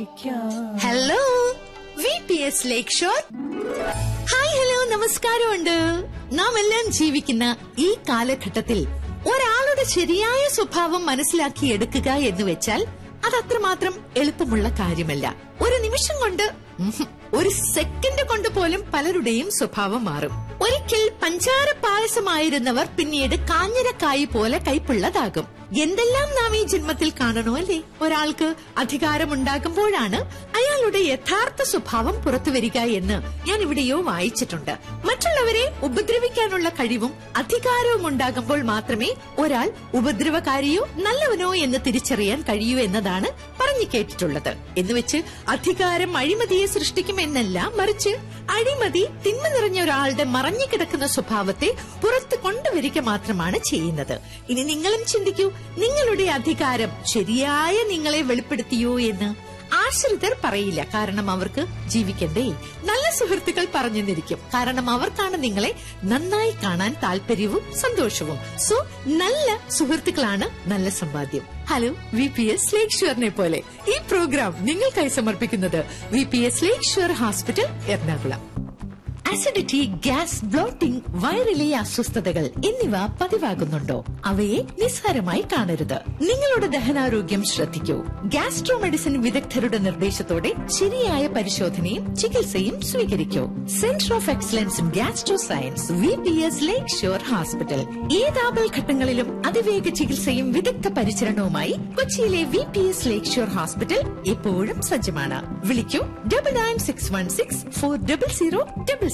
hello V P S Lakeshore hi hello നമസ്കാരമുണ്ട് നാം എല്ലാം ജീവിക്കുന്ന ഈ കാലഘട്ടത്തിൽ ഒരാളുടെ ശരിയായ സ്വഭാവം മനസ്സിലാക്കിയെടുക്കുക എന്ന് വെച്ചാൽ അത് അത്രമാത്രം എളുപ്പമുള്ള കാര്യമല്ല ഒരു നിമിഷം കൊണ്ട് ഉഹും, ഒരു സെക്കൻഡ് കൊണ്ട് പോലും പലരുടെയും സ്വഭാവം മാറും ഒരിക്കൽ പഞ്ചാര പായസമായിരുന്നവർ പിന്നീട് കാഞ്ഞിരക്കായി പോലെ കൈപ്പുള്ളതാകും എന്തെല്ലാം നാം ഈ ജന്മത്തിൽ കാണണോ അല്ലേ ഒരാൾക്ക് അധികാരമുണ്ടാകുമ്പോഴാണ് അയാളുടെ യഥാർത്ഥ സ്വഭാവം പുറത്തുവരിക എന്ന് ഞാൻ ഇവിടെയോ വായിച്ചിട്ടുണ്ട് മറ്റുള്ളവരെ ഉപദ്രവിക്കാനുള്ള കഴിവും അധികാരവും ഉണ്ടാകുമ്പോൾ മാത്രമേ ഒരാൾ ഉപദ്രവകാരിയോ നല്ലവനോ എന്ന് തിരിച്ചറിയാൻ കഴിയൂ എന്നതാണ് പറഞ്ഞു കേട്ടിട്ടുള്ളത് എന്നുവെച്ച് അധികാരം അഴിമതിയെ സൃഷ്ടിക്കുമെന്നല്ല മറിച്ച് അഴിമതി തിന്മ നിറഞ്ഞ ഒരാളുടെ മറഞ്ഞു കിടക്കുന്ന സ്വഭാവത്തെ പുറത്ത് കൊണ്ടുവരിക മാത്രമാണ് ചെയ്യുന്നത് ഇനി നിങ്ങളും ചിന്തിക്കൂ നിങ്ങളുടെ അധികാരം ശരിയായ നിങ്ങളെ വെളിപ്പെടുത്തിയോ എന്ന് ആശ്രിതർ പറയില്ല കാരണം അവർക്ക് ജീവിക്കണ്ടേ നല്ല സുഹൃത്തുക്കൾ പറഞ്ഞു നിരിക്കും കാരണം അവർക്കാണ് നിങ്ങളെ നന്നായി കാണാൻ താല്പര്യവും സന്തോഷവും സോ നല്ല സുഹൃത്തുക്കളാണ് നല്ല സമ്പാദ്യം ഹലോ വി പി എസ് ലേക്ക് ഷുവറിനെ പോലെ ഈ പ്രോഗ്രാം നിങ്ങൾക്കായി സമർപ്പിക്കുന്നത് V P S Lakeshore hospital Ernakulam acidity gas bloating വയറിലെ അസ്വസ്ഥതകൾ എന്നിവ പതിവാകുന്നുണ്ടോ അവയെ നിസ്സാരമായി കാണരുത് നിങ്ങളുടെ ദഹനാരോഗ്യം ശ്രദ്ധിക്കൂ ഗ്യാസ്ട്രോ മെഡിസിൻ വിദഗ്ധരുടെ നിർദ്ദേശത്തോടെ ശരിയായ പരിശോധനയും ചികിത്സയും സ്വീകരിക്കൂ centre of excellence in gastro science V P S Lakeshore hospital ഏത് ആപൽഘട്ടങ്ങളിലും അതിവേഗ ചികിത്സയും വിദഗ്ധ പരിചരണവുമായി കൊച്ചിയിലെ V P S Lakeshore hospital എപ്പോഴും സജ്ജമാണ് വിളിക്കൂ double nine six one six four double zero double